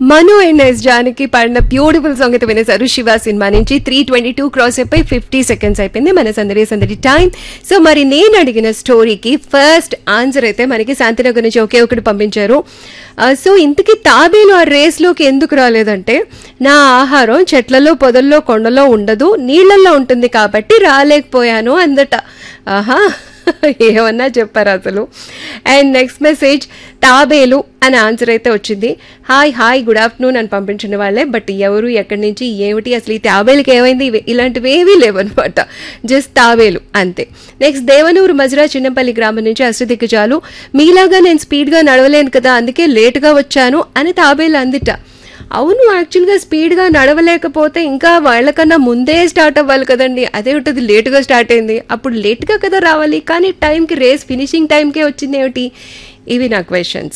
Manu and yes Janaki పాడిన beautiful song అయితే వినేశారు శివ సినిమా నుంచి త్రీ ట్వంటీ టూ క్రాస్ అయిపోయి ఫిఫ్టీ సెకండ్స్ అయిపోయింది మన సందడి సందడి టైం సో మరి నేను అడిగిన స్టోరీకి ఫస్ట్ ఆన్సర్ అయితే మనకి శాంతినగర్ నుంచి ఒకే ఒకటి పంపించారు ఆ, సో ఇంతకీ తాబేలు ఆ రేస్లోకి ఎందుకు రాలేదంటే నా ఆహారం చెట్లలో పొదల్లో కొండలో ఉండదు నీళ్ళల్లో ఉంటుంది కాబట్టి రాలేకపోయాను అందట ఆహా ఏమన్నా చెప్పారు అసలు అండ్ నెక్స్ట్ మెసేజ్ తాబేలు అని ఆన్సర్ అయితే వచ్చింది హాయ్ హాయ్ గుడ్ ఆఫ్టర్నూన్ అని పంపించిన వాళ్ళే బట్ ఎవరు ఎక్కడి నుంచి ఏమిటి అసలు ఈ తాబేలుకి ఏమైంది ఇవి- ఇలాంటివి ఏవీ లేవన్నమాట జస్ట్ తాబేలు అంతే నెక్స్ట్ దేవనూరు మజరా చిన్నపల్లి గ్రామం నుంచి అష్టదిగ్గజాలు మీలాగా నేను స్పీడ్గా నడవలేను కదా అందుకే లేటుగా వచ్చాను అని తాబేలు అందిట అవును యాక్చువల్గా స్పీడ్గా నడవలేకపోతే ఇంకా వాళ్ళకన్నా ముందే స్టార్ట్ అవ్వాలి కదండి అదే ఉంటుంది లేటుగా స్టార్ట్ అయింది అప్పుడు లేట్గా కదా రావాలి కానీ టైంకి రేస్ ఫినిషింగ్ టైంకే వచ్చింది ఏమిటి ఇవి నా క్వశ్చన్స్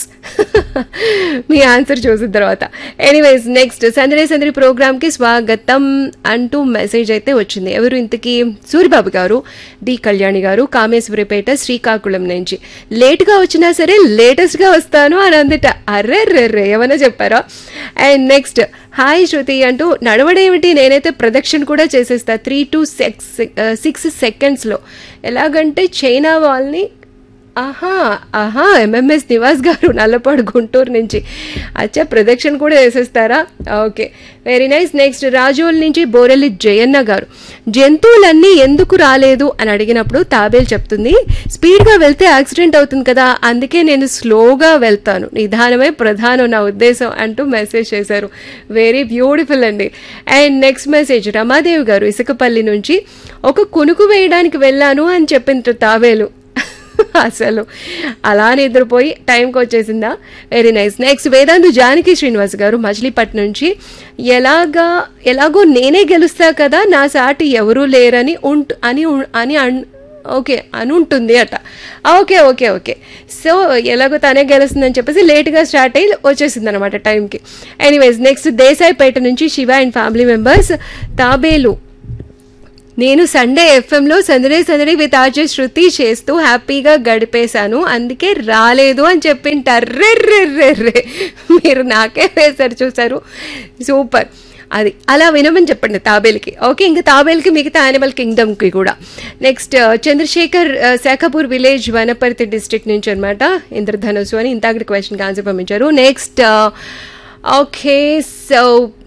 మీ ఆన్సర్ చూసిన తర్వాత ఎనీవేస్ నెక్స్ట్ సందడి సందడి ప్రోగ్రామ్కి స్వాగతం అంటూ మెసేజ్ అయితే వచ్చింది ఎవరు ఇంతకీ సూరిబాబు గారు డి కళ్యాణి గారు కామేశ్వరిపేట శ్రీకాకుళం నుంచి లేట్గా వచ్చినా సరే లేటెస్ట్గా వస్తాను అని అందుట అర్రే రే ఏమన్నా చెప్పారా అండ్ నెక్స్ట్ హాయ్ శృతి అంటూ నడవడేమిటి నేనైతే ప్రదక్షిణ కూడా చేసేస్తా త్రీ టు సిక్స్ సిక్స్ సెకండ్స్లో ఎలాగంటే చైనా వాళ్ళని ఆహా ఆహా ఎంఎంఎస్ నివాస్ గారు నల్లపాడు గుంటూరు నుంచి అచ్చా ప్రదక్షిణ కూడా వేసేస్తారా okay very nice next Razole నుంచి బోరెల్లి జయన్న గారు జంతువులన్నీ ఎందుకు రాలేదు అని అడిగినప్పుడు తాబేలు చెప్తుంది స్పీడ్గా వెళ్తే యాక్సిడెంట్ అవుతుంది కదా అందుకే నేను స్లోగా వెళ్తాను నిదానమే ప్రధానం నా ఉద్దేశం అంటూ మెసేజ్ చేశారు వెరీ బ్యూటిఫుల్ అండి అండ్ నెక్స్ట్ మెసేజ్ రమాదేవి గారు ఇసుకపల్లి నుంచి ఒక కునుకు వేయడానికి వెళ్ళాను అని చెప్పింది తాబేలు అసలు అలా నిద్రపోయి టైంకి వచ్చేసిందా very nice next Vedantu Janaki Srinivas గారు మచిలీపట్నం నుంచి ఎలాగా ఎలాగో నేనే గెలుస్తా కదా నా సాటి ఎవరూ లేరని ఉంట్ అని ఉన్- అని అన్ ఓకే అని ఉంటుంది అట ఓకే ఓకే ఓకే సో ఎలాగో తనే గెలుస్తుందని చెప్పేసి లేట్గా స్టార్ట్ అయ్యి వచ్చేసింది అనమాట టైంకి ఎనీవేస్ నెక్స్ట్ దేశాయిపేట నుంచి శివ అండ్ ఫ్యామిలీ మెంబర్స్ తాబేలు నేను సండే ఎఫ్ఎంలో సందడే సందడి విత్ ఆర్జే శృతి చేస్తూ హ్యాపీగా గడిపేశాను అందుకే రాలేదు అని చెప్పింటార్రెర్రెర్రెర్రే మీరు నాకే వేశారు చూసారు సూపర్ అది అలా వినమని చెప్పండి తాబేల్కి ఓకే ఇంకా తాబేల్కి మిగతా యానిమల్ కింగ్డమ్కి కూడా నెక్స్ట్ చంద్రశేఖర్ ఆ, శాఖపూర్ విలేజ్ వనపర్తి డిస్ట్రిక్ట్ నుంచి అనమాట ఇంద్రధనుసు అని ఇంతాకటి క్వశ్చన్కి ఆన్సర్ పంపించారు నెక్స్ట్ ఓకే సో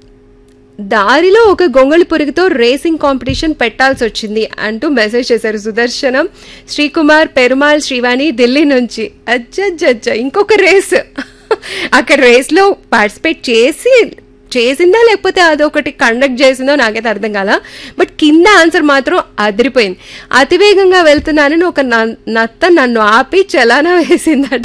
దారిలో ఒక గొంగళి పురుగుతో రేసింగ్ కాంపిటీషన్ పెట్టాల్సి వచ్చింది అంటూ మెసేజ్ చేశారు సుదర్శనం శ్రీకుమార్ పెరుమాల్ శ్రీవాణి ఢిల్లీ నుంచి అచ్చచ్చచ్చ ఇంకొక రేస్ అక్కడ రేస్లో పార్టిసిపేట్ చేసి చేసిందా లేకపోతే అదొకటి కండక్ట్ చేసిందో నాకైతే అర్థం కాల బట్ కింద ఆన్సర్ మాత్రం అదిరిపోయింది అతివేగంగా వెళ్తున్నానని ఒక న- నత్త నన్ను ఆపి చలానా వేసిందట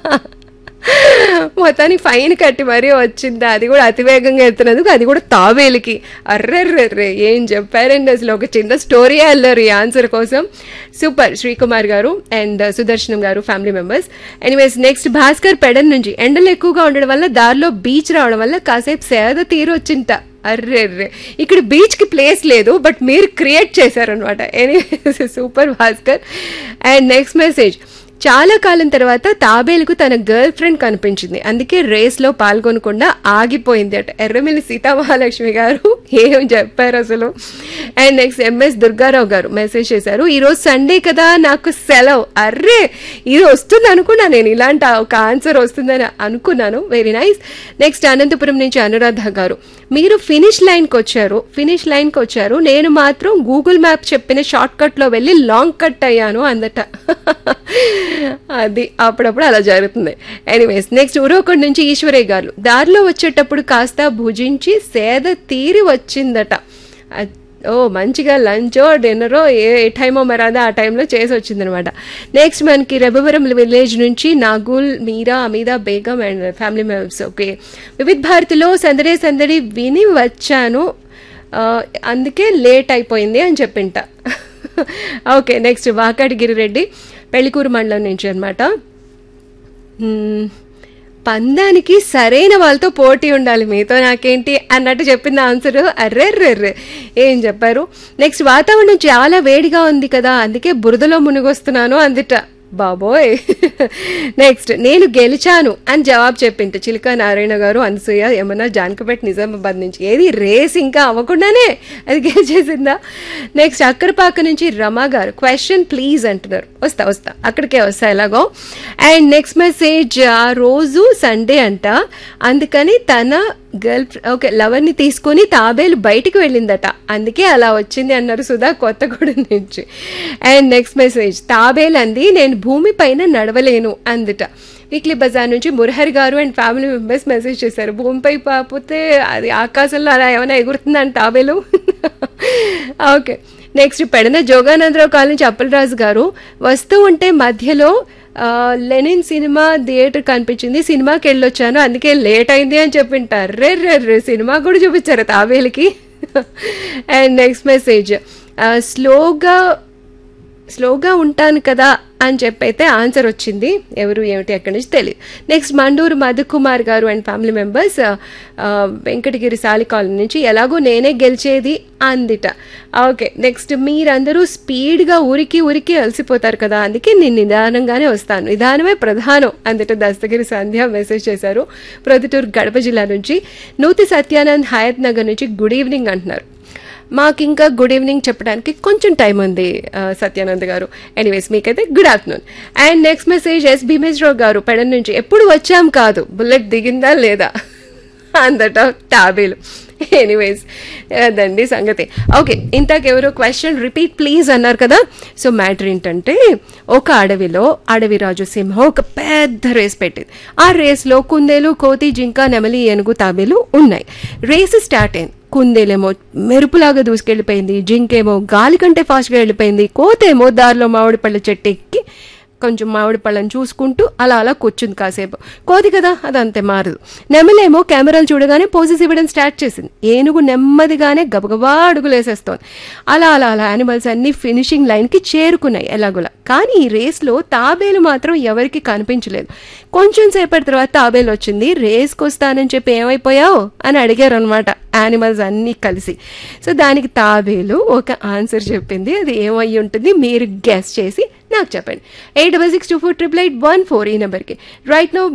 మొత్తానికి ఫైన్ కట్టి మరీ వచ్చింది అది కూడా అతివేగంగా ఎత్తున్నందుకు అది కూడా తావేలికి అర్రెర్రెర్రే ఏం చెప్పారండి అసలు ఒక చిన్న స్టోరీ వెళ్ళారు ఈ ఆన్సర్ కోసం సూపర్ శ్రీకుమార్ గారు అండ్ సుదర్శనం గారు family members anyways next Bhaskar Pedana నుంచి ఎండలు ఎక్కువగా ఉండడం వల్ల దారిలో బీచ్ రావడం వల్ల కాసేపు సేద తీరు వచ్చింట అర్రెర్రే ఇక్కడ బీచ్ కి ప్లేస్ లేదు బట్ మీరు క్రియేట్ చేశారనమాట anyways super Bhaskar and next message చాలా కాలం తర్వాత తాబేలుకు తన గర్ల్ ఫ్రెండ్ కనిపించింది అందుకే రేస్లో పాల్గొనకుండా ఆగిపోయింది అట ఎర్రమిల్లి సీతామహాలక్ష్మి గారు ఏం చెప్పారు అసలు అండ్ నెక్స్ట్ ఎంఎస్ దుర్గారావు గారు మెసేజ్ చేశారు ఈరోజు సండే కదా నాకు సెలవు అర్రే ఇది వస్తుంది అనుకున్నా నేను ఇలాంటి ఒక ఆన్సర్ వస్తుందని అనుకున్నాను వెరీ నైస్ నెక్స్ట్ అనంతపురం నుంచి అనురాధ గారు మీరు ఫినిష్ లైన్కి వచ్చారు ఫినిష్ లైన్కి వచ్చారు నేను మాత్రం గూగుల్ మ్యాప్ చెప్పిన షార్ట్ కట్లో వెళ్ళి లాంగ్ కట్ అయ్యాను అందట అది అప్పుడప్పుడు అలా జరుగుతుంది ఎనీవేస్ నెక్స్ట్ ఉరవకొండ నుంచి ఈశ్వరయ్య గారు దారిలో వచ్చేటప్పుడు కాస్త భుజించి సేద తీరి వచ్చిందట అ- ఓ మంచిగా లంచో డిన్నరో ఏ ఏ టైమో మరి అదే ఆ టైంలో చేసి వచ్చిందనమాట నెక్స్ట్ మనకి రెబవరం విలేజ్ నుంచి Nagul Meera Ameeda Begum and family members okay Vividh భారతిలో సందడే సందడి విని వచ్చాను ఆ, అందుకే లేట్ అయిపోయింది అని చెప్పింట ఓకే నెక్స్ట్ వాకాటి గిరిరెడ్డి పెళ్లికూరు మండలం నుంచి అనమాట పందానికి సరైన వాళ్ళతో పోటీ ఉండాలి మీతో నాకేంటి అన్నట్టు చెప్పింది ఆన్సర్ అర్రెర్రెర్రే ఏం చెప్పారు నెక్స్ట్ వాతావరణం చాలా వేడిగా ఉంది కదా అందుకే బురదలో మునిగొస్తున్నాను అందుట బాబోయ్ నెక్స్ట్ నేను గెలిచాను అని జవాబు చెప్పింట చిలుక నారాయణ గారు అనసూయ ఏమన్నా జానకపేట నిజామాబాద్ నుంచి ఏది రేస్ ఇంకా అవ్వకుండానే అది గెలిచేసిందా నెక్స్ట్ అక్కరపాక నుంచి రమా గారు క్వశ్చన్ ప్లీజ్ అంటున్నారు వస్తా వస్తా అక్కడికే వస్తా ఎలాగో అండ్ నెక్స్ట్ మెసేజ్ ఆ రోజు సండే అంట అందుకని తన గర్ల్ ఓకే లవర్ని తీసుకొని తాబేలు బయటికి వెళ్ళిందట అందుకే అలా వచ్చింది అన్నారు సుధా కొత్తగూడెం నుంచి అండ్ నెక్స్ట్ మెసేజ్ తాబేలు అంది నేను భూమి పైన నడవలేను అందుట వీక్లీ బజార్ నుంచి మురహరి గారు అండ్ ఫ్యామిలీ మెంబర్స్ మెసేజ్ చేశారు భూమిపై పాపోతే అది ఆకాశంలో అలా ఏమైనా ఎగురుతుందని తాబేలు okay next Pedana Joganandarao colony నుంచి అప్పలరాజు గారు వస్తూ ఉంటే మధ్యలో ఆ, లెనిన్ సినిమా థియేటర్ కనిపించింది సినిమాకి వెళ్ళొచ్చాను అందుకే లేట్ అయింది అని చెప్పింటారు రే రే రే సినిమా కూడా చూపించారు తాబేలికి అండ్ నెక్స్ట్ మెసేజ్ స్లోగా స్లోగా ఉంటాను కదా అని చెప్పైతే ఆన్సర్ వచ్చింది ఎవరు ఏమిటి ఎక్కడి నుంచి తెలియదు నెక్స్ట్ మండూరు మధుకుమార్ గారు అండ్ ఫ్యామిలీ మెంబర్స్ వెంకటగిరి సాలి కాలనీ నుంచి ఎలాగో నేనే గెలిచేది అందిట ఓకే నెక్స్ట్ మీరందరూ స్పీడ్గా ఉరికి ఉరికి అలసిపోతారు కదా అందుకే నేను నిదానంగానే వస్తాను నిదానమే ప్రధానం అందుట దస్తగిరి సంధ్య మెసేజ్ చేశారు ప్రొద్దుటూరు గడప జిల్లా నుంచి నూతి సత్యానంద్ హయత్ నగర్ నుంచి గుడ్ ఈవినింగ్ అంటున్నారు మాకు ఇంకా గుడ్ ఈవినింగ్ చెప్పడానికి కొంచెం టైం ఉంది ఆ, సత్యానంద్ గారు ఎనీవేస్ మీకైతే good afternoon and next message S Bhimeswararao గారు పెడన్ నుంచి ఎప్పుడు వచ్చాం కాదు బుల్లెట్ దిగిందా లేదా అందట తాబేలు ఎనీవేస్ అదండి సంగతి ఓకే ఇంతకెవరో క్వశ్చన్ రిపీట్ ప్లీజ్ అన్నారు కదా సో మ్యాటర్ ఏంటంటే ఒక అడవిలో అడవి రాజు సింహం ఒక పెద్ద రేస్ పెట్టింది ఆ రేస్లో కుందేలు కోతి జింక నెమలి ఏనుగు తాబేలు ఉన్నాయి రేస్ స్టార్ట్ అయింది కుందేలేమో మెరుపులాగా దూసుకెళ్ళిపోయింది జింకేమో గాలి కంటే ఫాస్ట్గా వెళ్ళిపోయింది కోతేమో దారిలో మామిడి పళ్ళ చెట్టు ఎక్కి కొంచెం మామిడి పళ్ళని చూసుకుంటూ అలా అలా కూర్చుంది కాసేపు కోతి కదా అది అంతే మారదు నెమలేమో కెమెరాలు చూడగానే పోజెస్ ఇవ్వడం స్టార్ట్ చేసింది ఏనుగు నెమ్మదిగానే గబగబా అడుగులేసేస్తోంది అలా అలా అలా యానిమల్స్ అన్ని ఫినిషింగ్ లైన్కి చేరుకున్నాయి ఎలాగోలా కానీ ఈ రేస్లో తాబేలు మాత్రం ఎవరికి కనిపించలేదు కొంచెం సేపటి తర్వాత తాబేలు వచ్చింది రేస్కి వస్తానని చెప్పి ఏమైపోయావు అని అడిగారు అనమాట యానిమల్స్ అన్నీ కలిసి సో దానికి తాబేలు ఒక ఆన్సర్ చెప్పింది అది ఏమై ఉంటుంది మీరు గెస్ చేసి నాకు చెప్పండి eight double six two four triple eight one four ఈ నెంబర్కి రైట్ నో